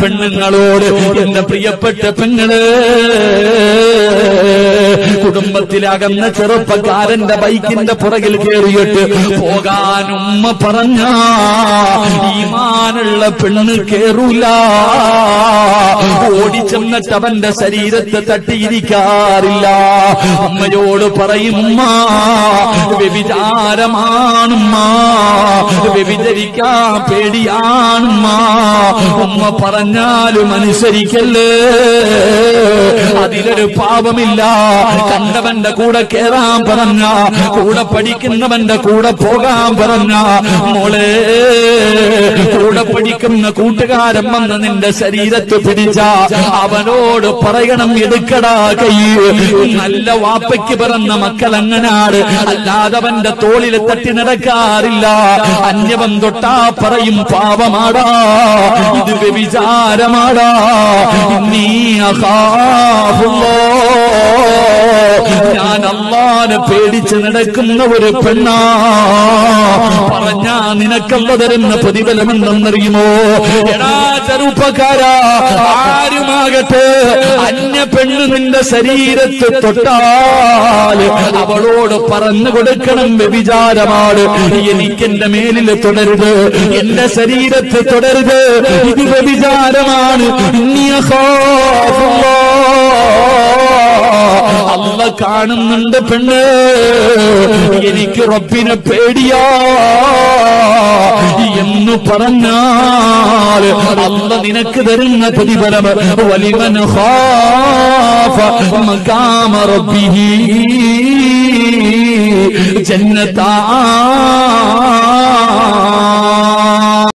പെണ്ണുങ്ങളോട് എന്റെ പ്രിയപ്പെട്ട പെങ്ങള് കുടുംബത്തിലകന്ന ചെറുപ്പക്കാരന്റെ ബൈക്കിന്റെ പുറകിൽ കയറിയിട്ട് പോകാൻ ഉമ്മ പറഞ്ഞ ഈമാനുള്ള പെണ്ണ് കേറൂല ഓടിച്ചെന്നിട്ട് അവന്റെ ശരീരത്തെ തട്ടിയിരിക്കാറില്ല അമ്മയോട് പറയും ഉമ്മ വ്യഭിചാരമാണുമ്മ വ്യഭിചരിക്കാൻ പേടിയാണുമ്മ ഉമ്മ പറഞ്ഞാലും അനുസരിക്കല്ലേ അതിലൊരു പാപമില്ല കണ്ടവന്റെ കൂടെ കേറാൻ പറഞ്ഞ കൂടെ പഠിക്കുന്നവന്റെ കൂടെ പോകാൻ പറഞ്ഞ മോളെ കൂടെ പഠിക്കുന്ന കൂട്ടുകാരൻ വന്ന് നിന്റെ ശരീരത്ത് പിടിച്ച അവനോട് പറയണം എടുക്കടാ കൈ നല്ല വാപ്പയ്ക്ക് പിറന്ന മക്കൾ അങ്ങനാട് അല്ലാതവന്റെ തോളിൽ തട്ടി നടക്കാറില്ല അന്യവൻ തൊട്ടാ പറയും പാപമാടാ ഇത് വ്യഭിചാരമാടാ നീ അഹാഫുള്ളോ ഞാൻ അള്ളാനെ പേടിച്ച് നടക്കുന്ന ഒരു പെണ്ണാ പറഞ്ഞാ നിനക്കല്ല തരുന്ന പ്രതിഫലമെന്നറിയുമോ എടാ ചെറുപ്പക്കാരാ ആരുമാകട്ടെ അന്യ പെണ്ണ് നിന്റെ ശരീരത്ത് തൊട്ടാൽ അവളോട് പറഞ്ഞു കൊടുക്കണം വ്യഭിചാരമാണ് എനിക്കെന്റെ മേലിൽ തുടരുത് എന്റെ ശരീരത്ത് തുടരുത് ഇത് വ്യഭിചാരമാണ് ഇനി അഖാഫുല്ലാ. അല്ല കാണുന്നുണ്ട് പെണ്ണ് എനിക്ക് റബ്ബിനെ പേടിയാ എന്ന് പറഞ്ഞാൽ അല്ല നിനക്ക് തരുന്ന പ്രതിഫലം വലിമൻ ഖാഫ മഖാമ റബ്ബിഹി ജന്നത്താ